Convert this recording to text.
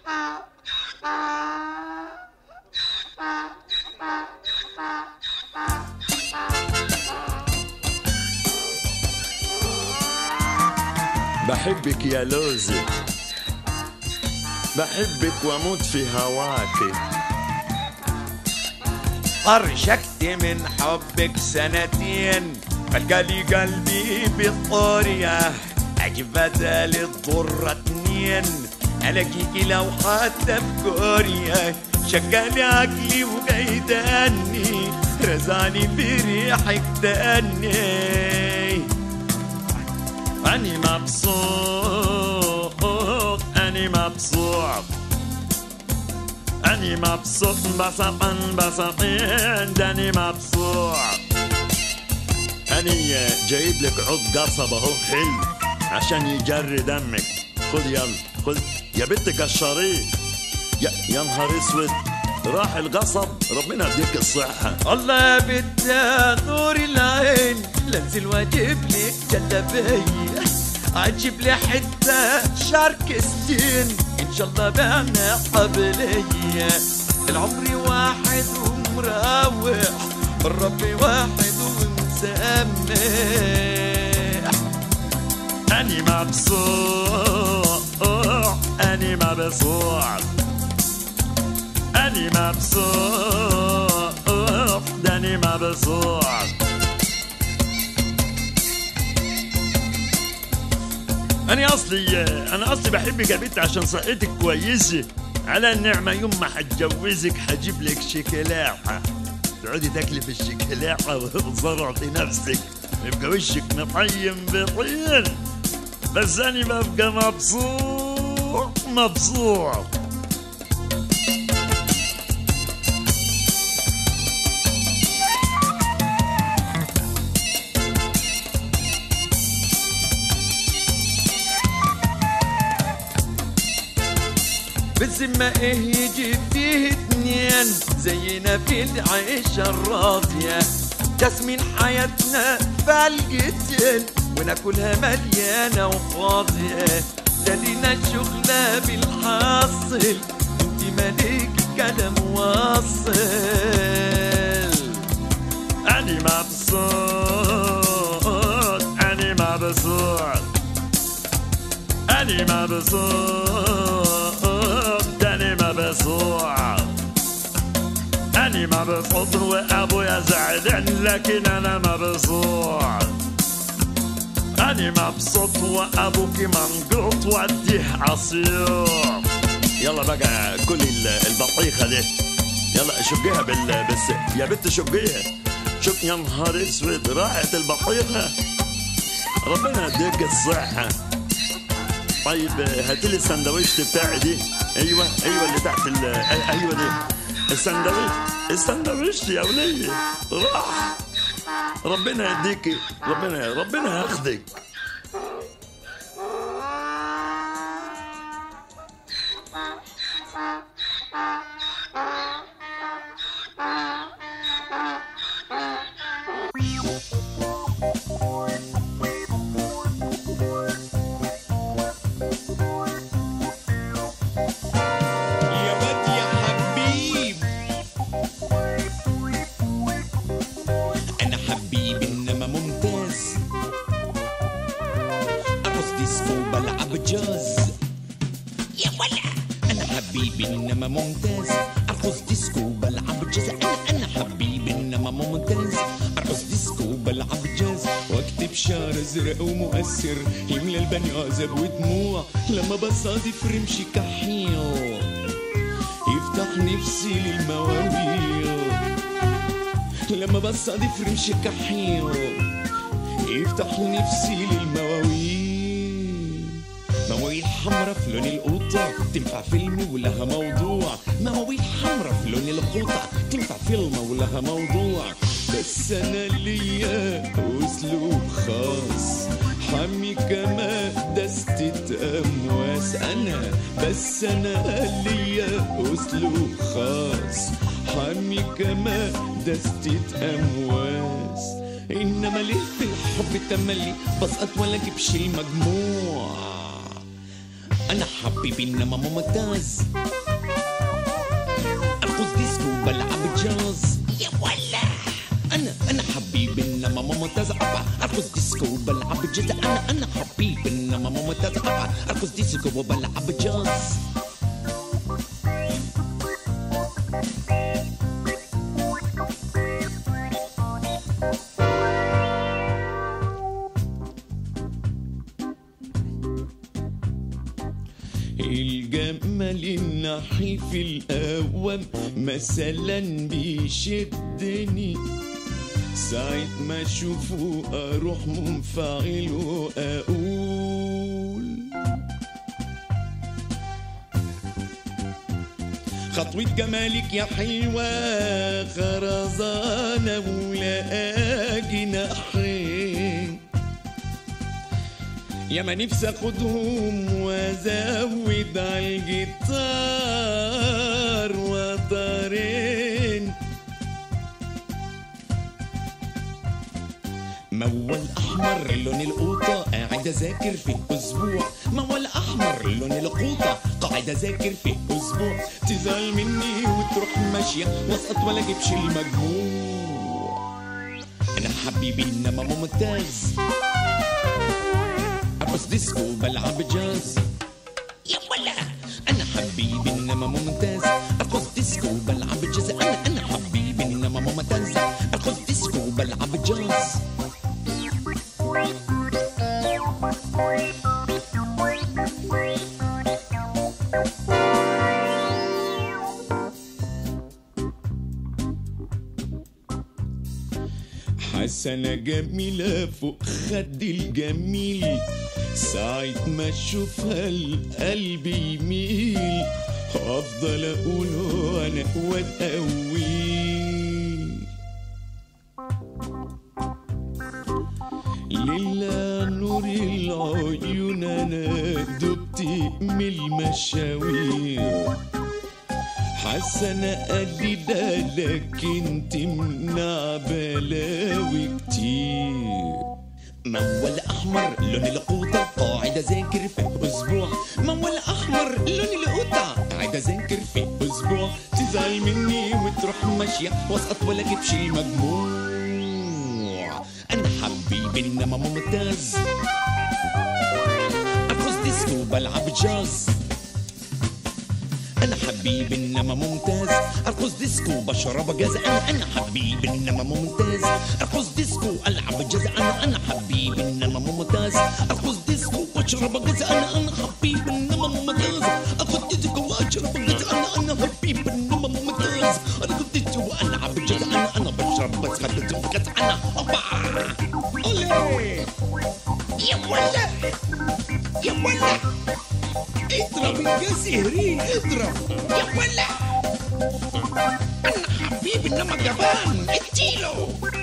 بحبك يا لوزي بحبك واموت في هواك طرشكت من حبك سنتين فلقالي قلبي بالطورية أجيب بدل الضرة اتنين ألاقيكي لو حتى في كوريا شغالي عقلي وقيداني رزاني في ريحك تاني أني مبسوط أني مبسوط أني مبسوط بسطا بسطين داني مبسوط أني جايب لك عود قصب أهو حلو عشان يجري دمك خد يلا خد يا بنت كشريه يا, يا نهار اسود راح القصب ربنا يديك الصحة الله يا بنت يا نور العين لانزل واجيب لك جلابية عجيب لي حتة شاركستين ان شاء الله بعنا حبلية العمر واحد ومراوح الرب واحد ومسامح أني مبسوط أني مبسوط أني مبسوط داني مبسوط أنا أصلي أنا أصلي بحبك يا بنت عشان صحتك كويسة على النعمة يوم ما حتجوزك حجيب لك شكلاحة تقعدي تاكلي في الشكلاحة وتزرعي نفسك يبقى وشك مطيم بطين بس أنا ببقى مبسوط مبسوط بالذمة ايه يجي فيه اتنين زينا في العيشة الراضية تسمين حياتنا فالجتين وناكلها مليانة وفاضية ده لينا شغلة بالحاصل انت مالك كلام واصل أنا مبسوط أنا مبسوط أنا مبسوط أنا مبسوط أنا مبسوط وأبويا زعلان لكن أنا مبسوط أنا مبسوط وأبوك منقوط وأديه عصير يلا بقى كل ال- البطيخة دي يلا شقيها بال بس يا بنت شقيها شق يا نهار اسود راحت البطيخة ربنا يديك الصحة طيب هات لي السندويشت بتاعي دي ايوه ايوه اللي تحت ال ايوه دي السندويش السندويشت يا ولية راح ربنا يديكي ربنا ربنا ياخذك يا واد يا حبيب انا حبيب انما ممتاز ارقص ديسكو بلعب جاز يا ولا انا حبيب انما ممتاز ارقص ديسكو بلعب جاز انا انا حبيب انما ممتاز ارقص ديسكو بلعب جاز واكتب شعر ازرق ومؤثر يملى البني عذاب ودموع لما بصادف رمشي كحيل يفتح نفسي للمواويل لما بصادف رمش كحيل يفتح نفسي للمواويل مواويل حمرا في لون القوطة تنفع فيلم ولها موضوع مواويل حمرا في لون القوطة تنفع فيلم ولها موضوع بس انا ليا اسلوب خاص حمي كما دستة امواس انا بس انا ليا اسلوب خاص حمي كما دستة امواس انما ليه في الحب تملي بسقط ولا اجيبش المجموع انا حبيب انما ممتاز ارقص ديسكو بلعب جاز يا ولا انا انا حبيب انما ممتاز ابا ارقص ديسكو بلعب جاز انا انا حبيب انما ممتاز ابا ارقص ديسكو وبلعب جاز الجمل النحيف الأوام مثلا بيشدني ساعة ما أشوفه أروح منفعل وأقول خطوة جمالك يا حلوة خرزانة ولا جناحين يا ما نفسي اخدهم وازود على الجيتار وطارين موال احمر لون القوطه قاعد اذاكر فيه اسبوع موال احمر لون القوطه قاعد اذاكر فيه اسبوع تزعل مني وتروح ماشيه واسقط ولا اجيبش المجموع انا حبيبي انما ممتاز ارقص ديسكو بلعب جاز يا ولا انا حبيبي انما ممتاز ارقص ديسكو بلعب جاز انا انا حبيبي انما ممتاز ارقص ديسكو بلعب جاز حسنة جميلة فوق خد الجميل ساعة ما اشوفها القلب يميل هفضل اقول وانا واتقويل لله نور العيون انا دبت من المشاوير حسنة قال لي ده لكن تمنع بلاوي كتير موال احمر لون القوطه قاعد اذاكر في اسبوع موال احمر لون القوطه قاعد اذاكر في اسبوع تزعل مني وتروح ماشيه واسقط ولا اجيبش المجموع انا حبيبي انما ممتاز ارقص ديسكو بلعب جاز انا حبيبي انما ممتاز ارقص ديسكو بشرب جاز انا انا حبيبي انما ممتاز ارقص ديسكو العب جاز انا انا حبيبي انما ممتاز ارقص ديسكو بشرب جاز انا انا حبيبي انما ممتاز ارقص ديسكو واشرب جاز انا انا حبيبي انما ممتاز ارقص ديسكو والعب جاز انا انا بشرب بس خدت جاز انا اوبا اولي يا ولا يا ولا اضرب الجزيري اضرب يا ولا انا حبيبي انما جبان اديله